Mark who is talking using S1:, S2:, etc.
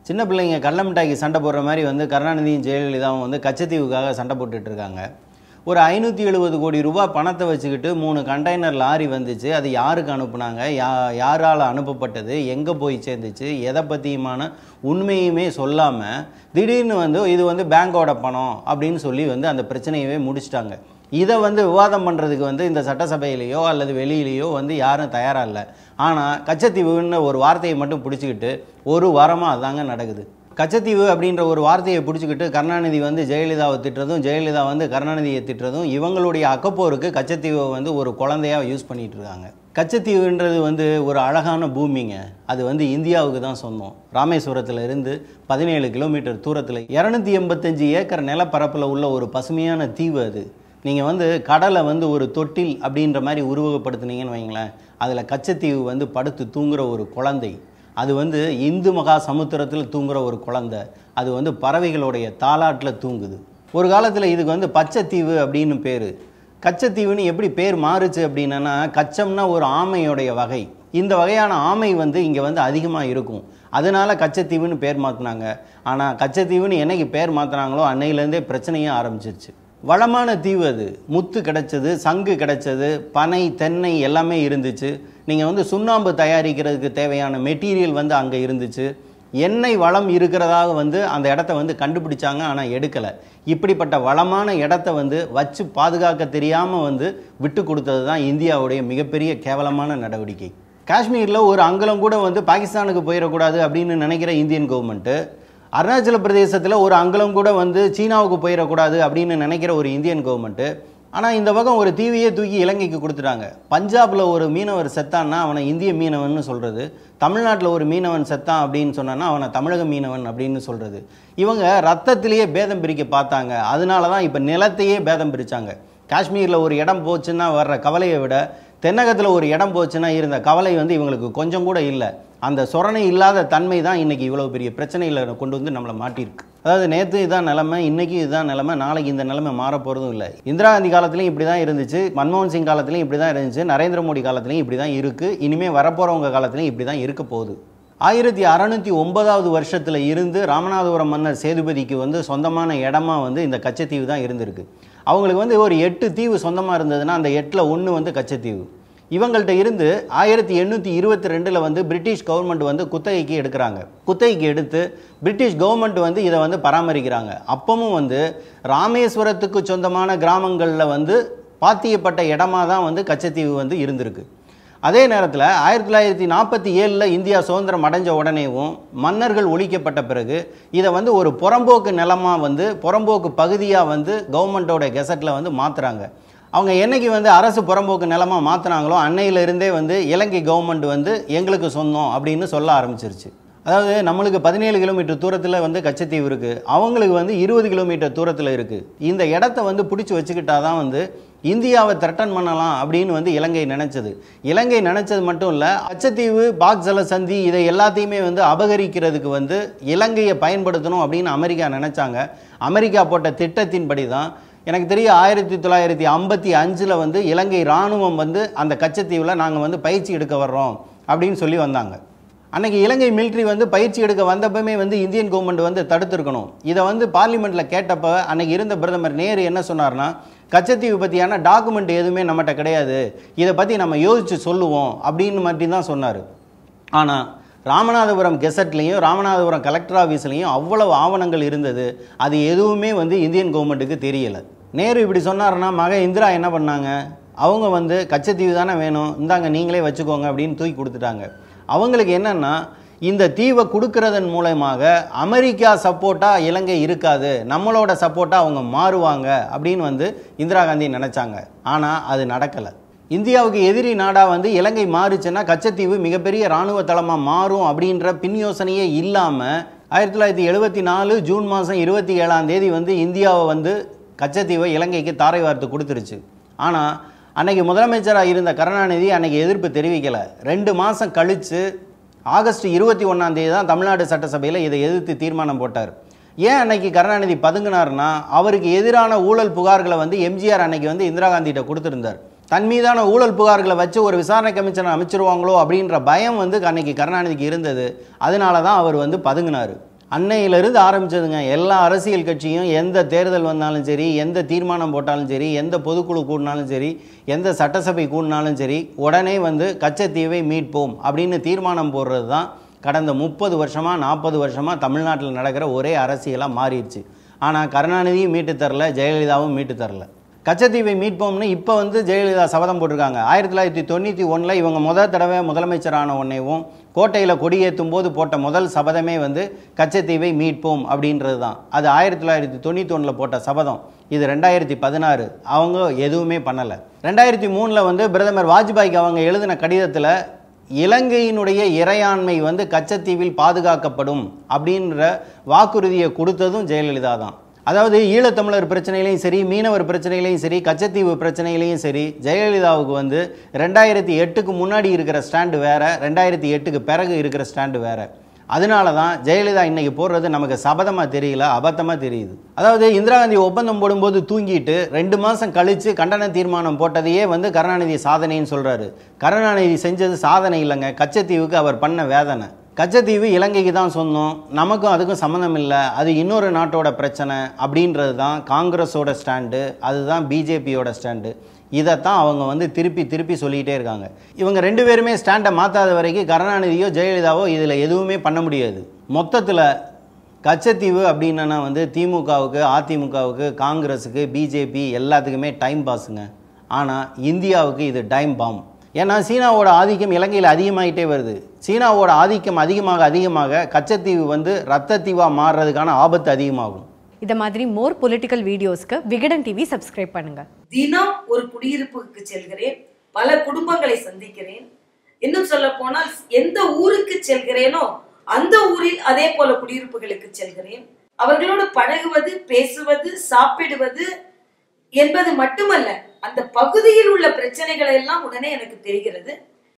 S1: சின்ன பிள்ளைங்க கடல மிட்டாய்க்கு சண்டை போடுற மாதிரி வந்து கருணாநிதியும் ஜெயலலிதாவும் வந்து கச்சத்தீவுக்காக சண்டை போட்டுட்டு இருக்காங்க ஒரு ஐநூற்றி எழுபது கோடி ரூபாய் பணத்தை வச்சுக்கிட்டு மூணு கண்டெய்னர் லாரி வந்துச்சு அது யாருக்கு அனுப்புனாங்க யா யாரால் அனுப்பப்பட்டது எங்கே போய் சேர்ந்துச்சு எதை பற்றியுமான உண்மையுமே சொல்லாமல் திடீர்னு வந்து இது வந்து பேங்கோட பணம் அப்படின்னு சொல்லி வந்து அந்த பிரச்சனையவே முடிச்சிட்டாங்க இதை வந்து விவாதம் பண்ணுறதுக்கு வந்து இந்த சட்டசபையிலேயோ அல்லது வெளியிலேயோ வந்து யாரும் தயாராக இல்லை ஆனால் கச்சத்தீவுன்னு ஒரு வார்த்தையை மட்டும் பிடிச்சிக்கிட்டு ஒரு வாரமாக அதாங்க நடக்குது கச்சத்தீவு அப்படின்ற ஒரு வார்த்தையை பிடிச்சிக்கிட்டு கருணாநிதி வந்து ஜெயலலிதாவை திட்டுறதும் ஜெயலலிதா வந்து கருணாநிதியை திட்டுறதும் இவங்களுடைய அக்கப்போருக்கு கச்சத்தீவை வந்து ஒரு குழந்தையாக யூஸ் பண்ணிட்டு இருக்காங்க கச்சத்தீவுன்றது வந்து ஒரு அழகான பூமிங்க அது வந்து இந்தியாவுக்கு தான் சொந்தம் ராமேஸ்வரத்தில் இருந்து பதினேழு கிலோமீட்டர் தூரத்தில் இரநூத்தி எண்பத்தஞ்சு ஏக்கர் நிலப்பரப்பில் உள்ள ஒரு பசுமையான தீவு அது நீங்கள் வந்து கடலை வந்து ஒரு தொட்டில் அப்படின்ற மாதிரி உருவகப்படுத்துனீங்கன்னு வைங்களேன் அதில் கச்சத்தீவு வந்து படுத்து தூங்குற ஒரு குழந்தை அது வந்து இந்து மகா சமுத்திரத்தில் தூங்குற ஒரு குழந்தை அது வந்து பறவைகளுடைய தாலாட்டில் தூங்குது ஒரு காலத்தில் இதுக்கு வந்து பச்சைத்தீவு அப்படின்னு பேர் கச்சத்தீவுன்னு எப்படி பேர் மாறுச்சு அப்படின்னா கச்சம்னா ஒரு ஆமையோடைய வகை இந்த வகையான ஆமை வந்து இங்கே வந்து அதிகமாக இருக்கும் அதனால கச்சத்தீவுன்னு பேர் மாற்றினாங்க ஆனால் கச்சத்தீவுன்னு என்னைக்கு பேர் மாற்றினாங்களோ அன்னையிலேருந்தே பிரச்சனையே ஆரம்பிச்சிருச்சு வளமான தீவு அது முத்து கிடைச்சது சங்கு கிடைச்சது பனை தென்னை எல்லாமே இருந்துச்சு நீங்கள் வந்து சுண்ணாம்பு தயாரிக்கிறதுக்கு தேவையான மெட்டீரியல் வந்து அங்கே இருந்துச்சு எண்ணெய் வளம் இருக்கிறதாக வந்து அந்த இடத்த வந்து கண்டுபிடிச்சாங்க ஆனால் எடுக்கலை இப்படிப்பட்ட வளமான இடத்த வந்து வச்சு பாதுகாக்க தெரியாமல் வந்து விட்டு கொடுத்தது தான் இந்தியாவுடைய மிகப்பெரிய கேவலமான நடவடிக்கை காஷ்மீரில் ஒரு அங்கலம் கூட வந்து பாகிஸ்தானுக்கு போயிடக்கூடாது அப்படின்னு நினைக்கிற இந்தியன் கவர்மெண்ட்டு அருணாச்சல பிரதேசத்தில் ஒரு அங்கலம் கூட வந்து சீனாவுக்கு போயிடக்கூடாது அப்படின்னு நினைக்கிற ஒரு இந்தியன் கவர்மெண்ட்டு ஆனால் இந்த பக்கம் ஒரு தீவையே தூக்கி இலங்கைக்கு கொடுத்துட்டாங்க பஞ்சாபில் ஒரு மீனவர் செத்தான்னா அவனை இந்திய மீனவன் சொல்கிறது தமிழ்நாட்டில் ஒரு மீனவன் செத்தான் அப்படின்னு சொன்னான்னா அவனை தமிழக மீனவன் அப்படின்னு சொல்கிறது இவங்க ரத்தத்திலேயே பேதம் பிரிக்க பார்த்தாங்க அதனால தான் இப்போ நிலத்தையே பேதம் பிரித்தாங்க காஷ்மீரில் ஒரு இடம் போச்சுன்னா வர்ற கவலையை விட தென்னகத்தில் ஒரு இடம் போச்சுன்னா இருந்த கவலை வந்து இவங்களுக்கு கொஞ்சம் கூட இல்லை அந்த சொரணை இல்லாத தன்மை தான் இன்னைக்கு இவ்வளோ பெரிய பிரச்சனையில் கொண்டு வந்து நம்மளை மாட்டியிருக்கு அதாவது நேற்று இதான் நிலைமை இன்னைக்கு இதுதான் நிலைமை நாளைக்கு இந்த நிலைமை மாற போகிறதும் இல்லை இந்திரா காந்தி காலத்துலையும் இப்படி தான் இருந்துச்சு மன்மோகன் சிங் காலத்துலையும் இப்படி தான் இருந்துச்சு நரேந்திர மோடி காலத்துலையும் இப்படி தான் இருக்குது இனிமேல் வரப்போகிறவங்க காலத்துலையும் இப்படி தான் இருக்க போகுது ஆயிரத்தி அறநூற்றி ஒன்பதாவது வருஷத்தில் இருந்து ராமநாதபுரம் மன்னர் சேதுபதிக்கு வந்து சொந்தமான இடமா வந்து இந்த கச்சத்தீவு தான் இருந்திருக்கு அவங்களுக்கு வந்து ஒரு எட்டு தீவு சொந்தமாக இருந்ததுன்னா அந்த எட்டில் ஒன்று வந்து கச்சத்தீவு இவங்கள்ட்ட இருந்து ஆயிரத்தி எண்ணூற்றி இருபத்தி ரெண்டில் வந்து பிரிட்டிஷ் கவர்மெண்ட் வந்து குத்தகைக்கு எடுக்கிறாங்க குத்தகைக்கு எடுத்து பிரிட்டிஷ் கவர்மெண்ட் வந்து இதை வந்து பராமரிக்கிறாங்க அப்பவும் வந்து ராமேஸ்வரத்துக்கு சொந்தமான கிராமங்களில் வந்து பாத்தியப்பட்ட இடமா தான் வந்து கச்சத்தீவு வந்து இருந்திருக்கு அதே நேரத்தில் ஆயிரத்தி தொள்ளாயிரத்தி நாற்பத்தி ஏழில் இந்தியா சுதந்திரம் அடைஞ்ச உடனேவும் மன்னர்கள் ஒழிக்கப்பட்ட பிறகு இதை வந்து ஒரு புறம்போக்கு நிலமாக வந்து புறம்போக்கு பகுதியாக வந்து கவர்மெண்ட்டோட கெசட்டில் வந்து மாற்றுறாங்க அவங்க என்னைக்கு வந்து அரசு புறம்போக்கு நிலமாக மாற்றினாங்களோ அன்னையிலிருந்தே வந்து இலங்கை கவர்மெண்ட் வந்து எங்களுக்கு சொந்தம் அப்படின்னு சொல்ல ஆரம்பிச்சிருச்சு அதாவது நம்மளுக்கு பதினேழு கிலோமீட்டர் தூரத்தில் வந்து கச்சத்தீவு இருக்குது அவங்களுக்கு வந்து இருபது கிலோமீட்டர் தூரத்தில் இருக்குது இந்த இடத்த வந்து பிடிச்சி வச்சுக்கிட்டா தான் வந்து இந்தியாவை த்ரெட்டன் பண்ணலாம் அப்படின்னு வந்து இலங்கை நினைச்சது இலங்கை நினைச்சது மட்டும் இல்லை கச்சத்தீவு பாக் ஜலசந்தி இதை எல்லாத்தையுமே வந்து அபகரிக்கிறதுக்கு வந்து இலங்கையை பயன்படுத்தணும் அப்படின்னு அமெரிக்கா நினைச்சாங்க அமெரிக்கா போட்ட திட்டத்தின்படி தான் எனக்கு தெரிய ஆயிரத்தி தொள்ளாயிரத்தி ஐம்பத்தி அஞ்சில் வந்து இலங்கை இராணுவம் வந்து அந்த கச்சத்தீவில் நாங்கள் வந்து பயிற்சி எடுக்க வர்றோம் அப்படின்னு சொல்லி வந்தாங்க அன்னைக்கு இலங்கை மிலிட்ரி வந்து பயிற்சி எடுக்க வந்தப்பமே வந்து இந்தியன் கவர்மெண்ட் வந்து தடுத்திருக்கணும் இதை வந்து பார்லிமெண்ட்டில் கேட்டப்ப அன்னைக்கு இருந்த பிரதமர் நேரு என்ன சொன்னார்னா கச்சத்தீவு பற்றியான டாக்குமெண்ட் எதுவுமே நம்மகிட்ட கிடையாது இதை பற்றி நம்ம யோசித்து சொல்லுவோம் அப்படின்னு மட்டும் தான் சொன்னார் ஆனால் ராமநாதபுரம் கெசட்லேயும் ராமநாதபுரம் கலெக்டர் ஆஃபீஸ்லேயும் அவ்வளவு ஆவணங்கள் இருந்தது அது எதுவுமே வந்து இந்தியன் கவர்மெண்ட்டுக்கு தெரியலை நேரு இப்படி சொன்னாருன்னா மக இந்திரா என்ன பண்ணாங்க அவங்க வந்து கச்சத்தீவு தானே வேணும் இந்தாங்க நீங்களே வச்சுக்கோங்க அப்படின்னு தூக்கி கொடுத்துட்டாங்க அவங்களுக்கு என்னன்னா இந்த தீவை கொடுக்கறதன் மூலமாக அமெரிக்கா சப்போர்ட்டாக இலங்கை இருக்காது நம்மளோட சப்போர்ட்டாக அவங்க மாறுவாங்க அப்படின்னு வந்து இந்திரா காந்தி நினச்சாங்க ஆனால் அது நடக்கலை இந்தியாவுக்கு எதிரி நாடாக வந்து இலங்கை மாறுச்சுன்னா கச்சத்தீவு மிகப்பெரிய இராணுவ தளமாக மாறும் அப்படின்ற பின் யோசனையே இல்லாமல் ஆயிரத்தி தொள்ளாயிரத்தி எழுபத்தி நாலு ஜூன் மாதம் இருபத்தி ஏழாம் தேதி வந்து இந்தியாவை வந்து கச்சத்தீவை இலங்கைக்கு தாரை வார்த்து கொடுத்துருச்சு ஆனால் அன்னைக்கு முதலமைச்சராக இருந்த கருணாநிதி அன்னைக்கு எதிர்ப்பு தெரிவிக்கலை ரெண்டு மாதம் கழித்து ஆகஸ்ட் இருபத்தி ஒன்றாம் தேதி தான் தமிழ்நாடு சட்டசபையில் இதை எதிர்த்து தீர்மானம் போட்டார் ஏன் அன்னைக்கு கருணாநிதி பதுங்கினார்னா அவருக்கு எதிரான ஊழல் புகார்களை வந்து எம்ஜிஆர் அன்னைக்கு வந்து இந்திரா காந்திகிட்ட கொடுத்துருந்தார் தன் மீதான ஊழல் புகார்களை வச்சு ஒரு விசாரணை கமிஷனை அமைச்சிருவாங்களோ அப்படின்ற பயம் வந்து அன்னைக்கு கருணாநிதிக்கு இருந்தது அதனால தான் அவர் வந்து பதுங்கினார் அன்னையிலிருந்து ஆரம்பிச்சதுங்க எல்லா அரசியல் கட்சியும் எந்த தேர்தல் வந்தாலும் சரி எந்த தீர்மானம் போட்டாலும் சரி எந்த பொதுக்குழு கூடினாலும் சரி எந்த சட்டசபை கூடினாலும் சரி உடனே வந்து கச்சத்தீவை மீட்போம் அப்படின்னு தீர்மானம் போடுறது தான் கடந்த முப்பது வருஷமாக நாற்பது வருஷமாக தமிழ்நாட்டில் நடக்கிற ஒரே அரசியலாக மாறிடுச்சு ஆனால் கருணாநிதியும் மீட்டு தரல ஜெயலலிதாவும் மீட்டு தரல கச்சத்தீவை மீட்போம்னு இப்போ வந்து ஜெயலலிதா சபதம் போட்டிருக்காங்க ஆயிரத்தி தொள்ளாயிரத்தி தொண்ணூற்றி ஒன்றில் இவங்க முதல் தடவை முதலமைச்சரான உடனேவும் கோட்டையில் கொடியேற்றும் போது போட்ட முதல் சபதமே வந்து கச்சத்தீவை மீட்போம் அப்படின்றது தான் அது ஆயிரத்தி தொள்ளாயிரத்தி தொண்ணூற்றி ஒன்றில் போட்ட சபதம் இது ரெண்டாயிரத்தி பதினாறு அவங்க எதுவுமே பண்ணலை ரெண்டாயிரத்தி மூணில் வந்து பிரதமர் வாஜ்பாய்க்கு அவங்க எழுதின கடிதத்தில் இலங்கையினுடைய இறையாண்மை வந்து கச்சத்தீவில் பாதுகாக்கப்படும் அப்படின்ற வாக்குறுதியை கொடுத்ததும் ஜெயலலிதா தான் அதாவது ஈழத்தமிழர் பிரச்சனையிலையும் சரி மீனவர் பிரச்சனையிலையும் சரி கச்சத்தீவு பிரச்சனையிலையும் சரி ஜெயலலிதாவுக்கு வந்து ரெண்டாயிரத்தி எட்டுக்கு முன்னாடி இருக்கிற ஸ்டாண்டு வேற ரெண்டாயிரத்தி எட்டுக்கு பிறகு இருக்கிற ஸ்டாண்டு வேற அதனால தான் ஜெயலலிதா இன்னைக்கு போடுறது நமக்கு சபதமாக தெரியல அபத்தமாக தெரியுது அதாவது இந்திரா காந்தி ஒப்பந்தம் போடும்போது தூங்கிட்டு ரெண்டு மாதம் கழித்து கண்டன தீர்மானம் போட்டதையே வந்து கருணாநிதி சாதனைன்னு சொல்கிறாரு கருணாநிதி செஞ்சது சாதனை இல்லைங்க கச்சத்தீவுக்கு அவர் பண்ண வேதனை கச்சத்தீவு இலங்கைக்கு தான் சொந்தம் நமக்கும் அதுக்கும் சம்மந்தம் இல்லை அது இன்னொரு நாட்டோட பிரச்சனை அப்படின்றது தான் காங்கிரஸோட ஸ்டாண்டு அதுதான் பிஜேபியோட ஸ்டாண்டு இதைத்தான் அவங்க வந்து திருப்பி திருப்பி சொல்லிக்கிட்டே இருக்காங்க இவங்க ரெண்டு பேருமே ஸ்டாண்டை மாற்றாத வரைக்கும் கருணாநிதியோ ஜெயலலிதாவோ இதில் எதுவுமே பண்ண முடியாது மொத்தத்தில் கச்சத்தீவு அப்படின்னா வந்து திமுகவுக்கு அதிமுகவுக்கு காங்கிரஸுக்கு பிஜேபி எல்லாத்துக்குமே டைம் பாஸுங்க ஆனால் இந்தியாவுக்கு இது டைம் பாம் ஏன்னா சீனாவோட ஆதிக்கம் இலங்கையில் அதிகமாகிட்டே வருது சீனாவோட ஆதிக்கம் அதிகமாக அதிகமாக கச்சத்தீவு வந்து ரத்தத்தீவாக மாறுறதுக்கான ஆபத்து அதிகமாகும்
S2: இதை மாதிரி மோர் பொலிட்டிக்கல் வீடியோஸ்க்கு விகடன் டிவி சப்ஸ்கிரைப் பண்ணுங்க
S3: தினம் ஒரு குடியிருப்புக்கு செல்கிறேன் பல குடும்பங்களை சந்திக்கிறேன் இன்னும் சொல்ல போனால் எந்த ஊருக்கு செல்கிறேனோ அந்த ஊரில் அதே போல குடியிருப்புகளுக்கு செல்கிறேன் அவர்களோடு பழகுவது பேசுவது சாப்பிடுவது என்பது மட்டுமல்ல அந்த பகுதியில் உள்ள பிரச்சனைகள் எல்லாம் உடனே எனக்கு தெரிகிறது